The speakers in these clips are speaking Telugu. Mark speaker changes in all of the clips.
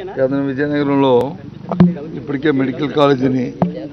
Speaker 1: యాదన విజయనగరంలో ఇప్పటికే మెడికల్ కాలేజీని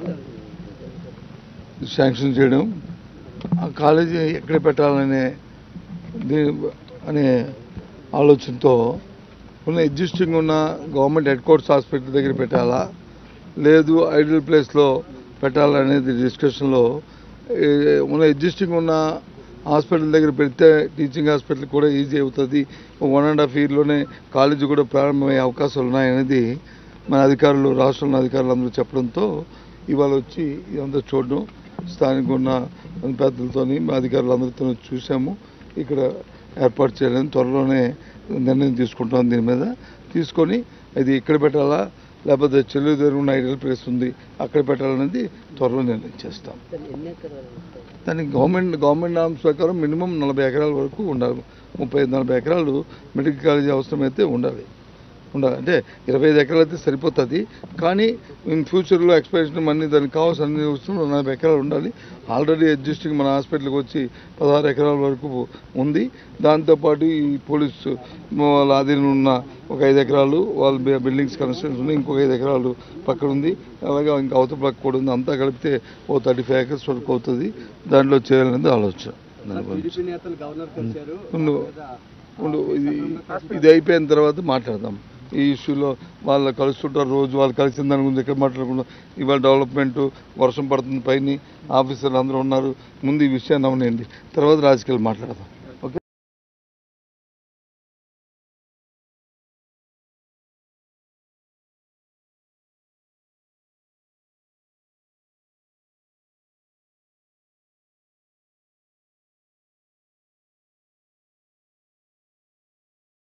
Speaker 1: శాంక్షన్ చేయడం ఆ కాలేజీ ఎక్కడ పెట్టాలనే దీని అనే ఆలోచనతో ఉన్న ఎగ్జిస్టింగ్ ఉన్న గవర్నమెంట్ హెడ్ క్వార్టర్స్ హాస్పిటల్ దగ్గర పెట్టాలా లేదు ఐడియల్ ప్లేస్లో పెట్టాలనేది డిస్కషన్లో ఏ, ఉన్న ఎగ్జిస్టింగ్ ఉన్న హాస్పిటల్ దగ్గర పెడితే టీచింగ్ హాస్పిటల్ కూడా ఈజీ అవుతుంది వన్ అండ్ హాఫ్ ఇయర్లోనే కాలేజీ కూడా ప్రారంభమయ్యే అవకాశాలు ఉన్నాయనేది మన అధికారులు రాష్ట్రంలో అధికారులు అందరూ చెప్పడంతో ఇవాళ వచ్చి ఇదంతా చూడడం స్థానిక ఉన్న పెద్దలతోని మా అధికారులందరితో చూసాము ఇక్కడ ఏర్పాటు చేయాలని త్వరలోనే నిర్ణయం తీసుకుంటాం దీని మీద తీసుకొని ఇది ఇక్కడ పెట్టాలా లేకపోతే చెల్లు ఉన్న ఐడియల్ ప్లేస్ ఉంది అక్కడ పెట్టాలనేది త్వరలో నిర్ణయం చేస్తాం దానికి గవర్నమెంట్ గవర్నమెంట్ నామ్స్ ప్రకారం మినిమం నలభై ఎకరాల వరకు ఉండాలి ముప్పై ఐదు నలభై ఎకరాలు మెడికల్ కాలేజీ అవసరమైతే ఉండాలి ఉండాలి అంటే ఇరవై ఐదు ఎకరాలు అయితే సరిపోతుంది కానీ ఇన్ ఫ్యూచర్లో ఎక్స్పెన్షన్ మనీ దానికి కావాల్సిన అన్ని వస్తువులు నలభై ఎకరాలు ఉండాలి ఆల్రెడీ అడ్జస్టింగ్ మన హాస్పిటల్కి వచ్చి పదహారు ఎకరాల వరకు ఉంది దాంతోపాటు ఈ పోలీసు వాళ్ళ ఆధీనంలో ఉన్న ఒక ఐదు ఎకరాలు వాళ్ళ బి- బిల్డింగ్స్ కన్స్ట్రక్షన్ ఉన్నాయి ఇంకొక ఐదు ఎకరాలు పక్కన ఉంది అలాగే ఇంకా అవతల పక్క కూడా ఉంది అంతా కలిపితే ఓ థర్టీ ఫైవ్ ఎకర్స్ వరకు అవుతుంది దాంట్లో చేయాలనేది ఆలోచన దాని గురించి
Speaker 2: టీడీపీ నేతలు గవర్నర్ కలిశారు
Speaker 1: ఉండు ఉండు ఇది ఇది అయిపోయిన తర్వాత మాట్లాడదాం ఈ ఇష్యూలో వాళ్ళు కలుస్తుంటారు రోజు వాళ్ళు కలిసిన దాని గురించి ఎక్కడ మాట్లాడకుండా ఇవాళ డెవలప్మెంట్ వర్షం పడుతుంది పైన ఆఫీసర్లు అందరూ ఉన్నారు ముందు ఈ విషయాన్ని అవనండి తర్వాత రాజకీయాలు మాట్లాడదాం